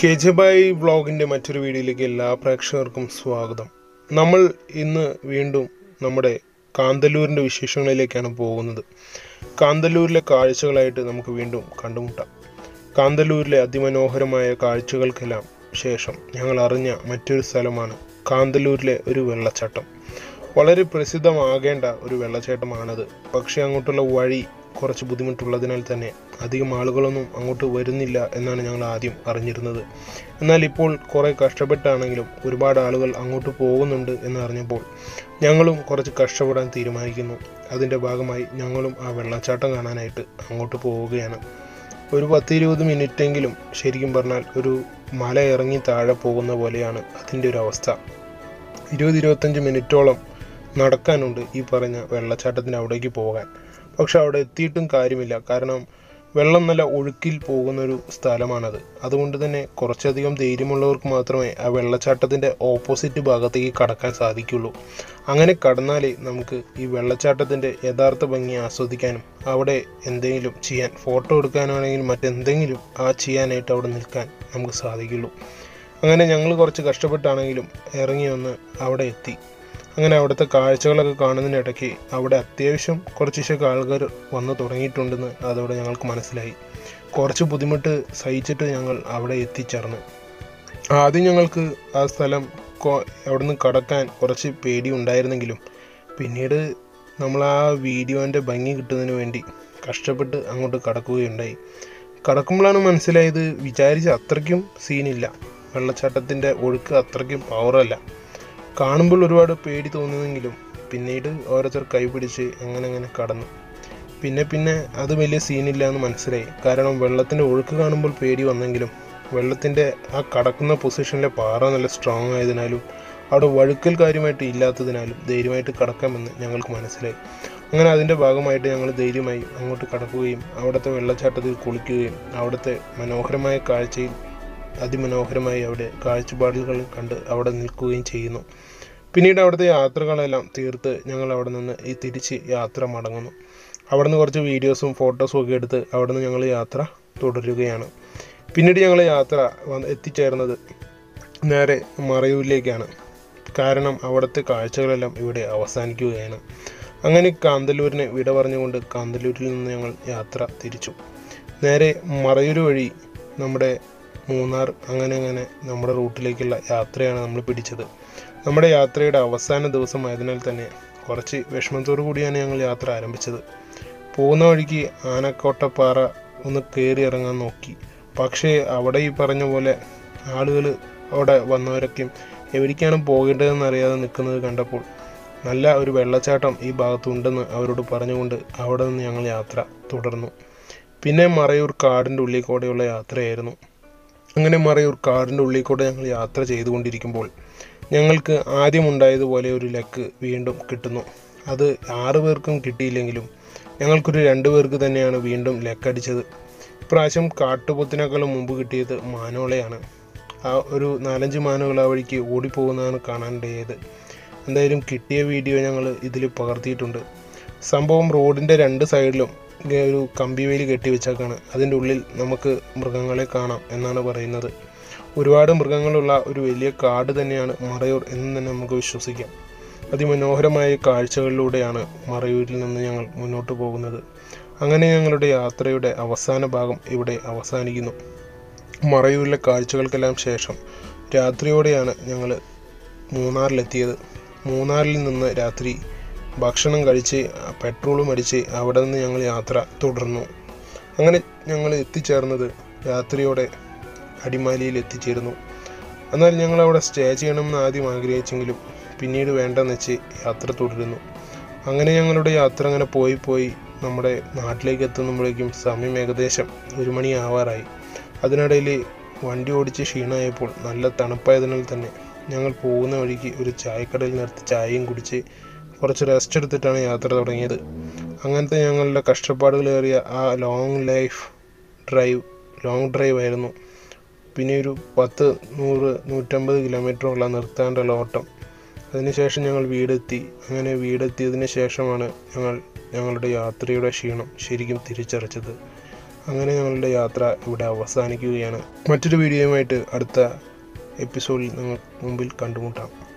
K J by വ്ളോഗിൻ്റെ മറ്റൊരു വീഡിയോയിലേക്ക് എല്ലാ പ്രേക്ഷകർക്കും സ്വാഗതം നമ്മൾ ഇന്ന് വീണ്ടും നമ്മുടെ കാന്തല്ലൂരിൻ്റെ വിശേഷങ്ങളിലേക്കാണ് പോകുന്നത് കാന്തല്ലൂരിലെ കാഴ്ചകളായിട്ട് നമുക്ക് വീണ്ടും കണ്ടുമുട്ടാം കാന്തല്ലൂരിലെ അതിമനോഹരമായ കാഴ്ചകൾക്കെല്ലാം ശേഷം ഞങ്ങൾ അറിഞ്ഞ മറ്റൊരു സ്ഥലമാണ് കാന്തല്ലൂരിലെ ഒരു വെള്ളച്ചാട്ടം വളരെ പ്രസിദ്ധമാകേണ്ട ഒരു വെള്ളച്ചാട്ടമാണത് പക്ഷേ അങ്ങോട്ടുള്ള വഴി കുറച്ച് ബുദ്ധിമുട്ടുള്ളതിനാൽ തന്നെ അധികം ആളുകളൊന്നും അങ്ങോട്ട് വരുന്നില്ല എന്നാണ് ഞങ്ങൾ ആദ്യം അറിഞ്ഞിരുന്നത് എന്നാൽ ഇപ്പോൾ കുറേ കഷ്ടപ്പെട്ടാണെങ്കിലും ഒരുപാട് ആളുകൾ അങ്ങോട്ട് പോകുന്നുണ്ട് എന്ന് അറിഞ്ഞപ്പോൾ ഞങ്ങളും കുറച്ച് കഷ്ടപ്പെടാൻ തീരുമാനിക്കുന്നു അതിൻ്റെ ഭാഗമായി ഞങ്ങളും ആ വെള്ളച്ചാട്ടം കാണാനായിട്ട് അങ്ങോട്ട് പോവുകയാണ് ഒരു പത്ത് ഇരുപത് മിനിറ്റെങ്കിലും ശരിക്കും പറഞ്ഞാൽ ഒരു മല ഇറങ്ങി താഴെ പോകുന്ന പോലെയാണ് അതിൻ്റെ ഒരു അവസ്ഥ ഇരുപത് ഇരുപത്തഞ്ച് മിനിറ്റോളം നടക്കാനുണ്ട് ഈ പറഞ്ഞ വെള്ളച്ചാട്ടത്തിന് അവിടേക്ക് പോകാൻ പക്ഷെ അവിടെ എത്തിയിട്ടും കാര്യമില്ല കാരണം വെള്ളം നല്ല ഒഴുക്കിൽ പോകുന്ന ഒരു സ്ഥലമാണത് അതുകൊണ്ട് തന്നെ കുറച്ചധികം ധൈര്യമുള്ളവർക്ക് മാത്രമേ ആ വെള്ളച്ചാട്ടത്തിൻ്റെ ഓപ്പോസിറ്റ് ഭാഗത്തേക്ക് കടക്കാൻ സാധിക്കുള്ളൂ അങ്ങനെ കടന്നാലേ നമുക്ക് ഈ വെള്ളച്ചാട്ടത്തിൻ്റെ യഥാർത്ഥ ഭംഗി ആസ്വദിക്കാനും അവിടെ എന്തെങ്കിലും ചെയ്യാൻ ഫോട്ടോ എടുക്കാനാണെങ്കിലും മറ്റെന്തെങ്കിലും ആ ചെയ്യാനായിട്ട് അവിടെ നിൽക്കാൻ നമുക്ക് സാധിക്കുള്ളൂ അങ്ങനെ ഞങ്ങൾ കുറച്ച് കഷ്ടപ്പെട്ടാണെങ്കിലും ഇറങ്ങി വന്ന് അവിടെ എത്തി അങ്ങനെ അവിടുത്തെ കാഴ്ചകളൊക്കെ കാണുന്നതിനിടയ്ക്ക് അവിടെ അത്യാവശ്യം കുറച്ചൊക്കെ ആൾക്കാർ വന്ന് തുടങ്ങിയിട്ടുണ്ടെന്ന് അതോടെ ഞങ്ങൾക്ക് മനസ്സിലായി കുറച്ച് ബുദ്ധിമുട്ട് സഹിച്ചിട്ട് ഞങ്ങൾ അവിടെ എത്തിച്ചേർന്നു ആദ്യം ഞങ്ങൾക്ക് ആ സ്ഥലം കൊ- അവിടുന്ന് കടക്കാൻ കുറച്ച് പേടി ഉണ്ടായിരുന്നെങ്കിലും പിന്നീട് നമ്മൾ ആ വീഡിയോൻ്റെ ഭംഗി കിട്ടുന്നതിന് വേണ്ടി കഷ്ടപ്പെട്ട് അങ്ങോട്ട് കടക്കുകയുണ്ടായി കടക്കുമ്പോഴാണ് മനസ്സിലായത് വിചാരിച്ച അത്രയ്ക്കും സീനില്ല വെള്ളച്ചാട്ടത്തിൻ്റെ ഒഴുക്ക് അത്രയ്ക്കും പവറല്ല കാണുമ്പോൾ ഒരുപാട് പേടി തോന്നുന്നെങ്കിലും പിന്നീട് ഓരോരുത്തർ കൈപിടിച്ച് അങ്ങനെ അങ്ങനെ കടന്നു പിന്നെ പിന്നെ അത് വലിയ സീനില്ല എന്ന് മനസ്സിലായി കാരണം വെള്ളത്തിൻ്റെ ഒഴുക്ക് കാണുമ്പോൾ പേടി വന്നെങ്കിലും വെള്ളത്തിൻ്റെ ആ കടക്കുന്ന പൊസിഷനിലെ പാറ നല്ല സ്ട്രോങ് ആയതിനാലും അവിടെ വഴുക്കൽ കാര്യമായിട്ട് ഇല്ലാത്തതിനാലും ധൈര്യമായിട്ട് കടക്കാമെന്ന് ഞങ്ങൾക്ക് മനസ്സിലായി അങ്ങനെ അതിൻ്റെ ഭാഗമായിട്ട് ഞങ്ങൾ ധൈര്യമായി അങ്ങോട്ട് കടക്കുകയും അവിടുത്തെ വെള്ളച്ചാട്ടത്തിൽ കുളിക്കുകയും അവിടുത്തെ മനോഹരമായ കാഴ്ചയിൽ അതിമനോഹരമായി അവിടെ കാഴ്ചപ്പാടുകൾ കണ്ട് അവിടെ നിൽക്കുകയും ചെയ്യുന്നു പിന്നീട് അവിടുത്തെ യാത്രകളെല്ലാം തീർത്ത് ഞങ്ങൾ അവിടെ നിന്ന് ഈ തിരിച്ച് യാത്ര മടങ്ങുന്നു അവിടെ നിന്ന് കുറച്ച് വീഡിയോസും ഫോട്ടോസും ഒക്കെ എടുത്ത് അവിടെ നിന്ന് ഞങ്ങൾ യാത്ര തുടരുകയാണ് പിന്നീട് ഞങ്ങൾ യാത്ര വന്ന് എത്തിച്ചേർന്നത് നേരെ മറയൂരിലേക്കാണ് കാരണം അവിടുത്തെ കാഴ്ചകളെല്ലാം ഇവിടെ അവസാനിക്കുകയാണ് അങ്ങനെ കാന്തല്ലൂരിനെ വിട പറഞ്ഞുകൊണ്ട് കാന്തല്ലൂരിൽ നിന്ന് ഞങ്ങൾ യാത്ര തിരിച്ചു നേരെ മറയൂർ വഴി നമ്മുടെ മൂന്നാർ അങ്ങനെ അങ്ങനെ നമ്മുടെ റൂട്ടിലേക്കുള്ള യാത്രയാണ് നമ്മൾ പിടിച്ചത് നമ്മുടെ യാത്രയുടെ അവസാന ദിവസമായതിനാൽ തന്നെ കുറച്ച് വിഷമത്തോടു കൂടിയാണ് ഞങ്ങൾ യാത്ര ആരംഭിച്ചത് പോകുന്ന വഴിക്ക് ആനക്കോട്ടപ്പാറ ഒന്ന് കയറി ഇറങ്ങാൻ നോക്കി പക്ഷേ അവിടെ ഈ പറഞ്ഞ പോലെ ആളുകൾ അവിടെ വന്നവരൊക്കെയും എവിടേക്കാണ് പോകേണ്ടതെന്ന് അറിയാതെ നിൽക്കുന്നത് കണ്ടപ്പോൾ നല്ല ഒരു വെള്ളച്ചാട്ടം ഈ ഭാഗത്തുണ്ടെന്ന് അവരോട് പറഞ്ഞുകൊണ്ട് അവിടെ നിന്ന് ഞങ്ങൾ യാത്ര തുടർന്നു പിന്നെ മറയൂർ കാടിൻ്റെ ഉള്ളിൽ കൂടെയുള്ള യാത്രയായിരുന്നു അങ്ങനെ മറയൂർ കാടിൻ്റെ ഉള്ളിൽ കൂടെ ഞങ്ങൾ യാത്ര ചെയ്തുകൊണ്ടിരിക്കുമ്പോൾ ഞങ്ങൾക്ക് ആദ്യമുണ്ടായതുപോലെ ഒരു ലക്ക് വീണ്ടും കിട്ടുന്നു അത് ആറ് പേർക്കും കിട്ടിയില്ലെങ്കിലും ഞങ്ങൾക്കൊരു രണ്ട് പേർക്ക് തന്നെയാണ് വീണ്ടും ലക്കടിച്ചത് ഇപ്രാവശ്യം കാട്ടുപോത്തിനേക്കാളും മുമ്പ് കിട്ടിയത് മാനോളയാണ് ആ ഒരു നാലഞ്ച് മാനുകൾ ആ വഴിക്ക് ഓടിപ്പോകുന്നതാണ് കാണാനിടയത് എന്തായാലും കിട്ടിയ വീഡിയോ ഞങ്ങൾ ഇതിൽ പകർത്തിയിട്ടുണ്ട് സംഭവം റോഡിൻ്റെ രണ്ട് സൈഡിലും ഇങ്ങനെ ഒരു കമ്പിവേലി കെട്ടിവെച്ചേക്കാണ് അതിൻ്റെ ഉള്ളിൽ നമുക്ക് മൃഗങ്ങളെ കാണാം എന്നാണ് പറയുന്നത് ഒരുപാട് മൃഗങ്ങളുള്ള ഒരു വലിയ കാട് തന്നെയാണ് മറയൂർ എന്ന് തന്നെ നമുക്ക് വിശ്വസിക്കാം അതിമനോഹരമായ കാഴ്ചകളിലൂടെയാണ് മറയൂരിൽ നിന്ന് ഞങ്ങൾ മുന്നോട്ട് പോകുന്നത് അങ്ങനെ ഞങ്ങളുടെ യാത്രയുടെ അവസാന ഭാഗം ഇവിടെ അവസാനിക്കുന്നു മറയൂരിലെ കാഴ്ചകൾക്കെല്ലാം ശേഷം രാത്രിയോടെയാണ് ഞങ്ങൾ മൂന്നാറിലെത്തിയത് മൂന്നാറിൽ നിന്ന് രാത്രി ഭക്ഷണം കഴിച്ച് പെട്രോളും അടിച്ച് അവിടെ നിന്ന് ഞങ്ങൾ യാത്ര തുടർന്നു അങ്ങനെ ഞങ്ങൾ എത്തിച്ചേർന്നത് രാത്രിയോടെ അടിമാലിയിൽ എത്തിച്ചേർന്നു എന്നാൽ ഞങ്ങൾ അവിടെ സ്റ്റേ ചെയ്യണമെന്ന് ആദ്യം ആഗ്രഹിച്ചെങ്കിലും പിന്നീട് വേണ്ടെന്ന് വെച്ച് യാത്ര തുടരുന്നു അങ്ങനെ ഞങ്ങളുടെ യാത്ര അങ്ങനെ പോയി പോയി നമ്മുടെ നാട്ടിലേക്ക് എത്തുമ്പോഴേക്കും സമയം ഏകദേശം ഒരു മണി ആവാറായി അതിനിടയിൽ വണ്ടി ഓടിച്ച് ക്ഷീണമായപ്പോൾ നല്ല തണുപ്പായതിനാൽ തന്നെ ഞങ്ങൾ പോകുന്ന വഴിക്ക് ഒരു ചായക്കടയിൽ നിർത്തി ചായയും കുടിച്ച് കുറച്ച് റെസ്റ്റ് എടുത്തിട്ടാണ് യാത്ര തുടങ്ങിയത് അങ്ങനത്തെ ഞങ്ങളുടെ കഷ്ടപ്പാടുകളേറിയ ആ long life drive long drive ആയിരുന്നു പിന്നെ ഒരു പത്ത് നൂറ് നൂറ്റമ്പത് കിലോമീറ്ററുള്ള നിർത്താണ്ടുള്ള ഓട്ടം അതിനുശേഷം ഞങ്ങൾ വീടെത്തി അങ്ങനെ വീടെത്തിയതിന് ശേഷമാണ് ഞങ്ങൾ ഞങ്ങളുടെ യാത്രയുടെ ക്ഷീണം ശരിക്കും തിരിച്ചറിച്ചത് അങ്ങനെ ഞങ്ങളുടെ യാത്ര ഇവിടെ അവസാനിക്കുകയാണ് മറ്റൊരു വീഡിയോയുമായിട്ട് അടുത്ത എപ്പിസോഡിൽ നിങ്ങൾ മുമ്പിൽ കണ്ടുമുട്ടാം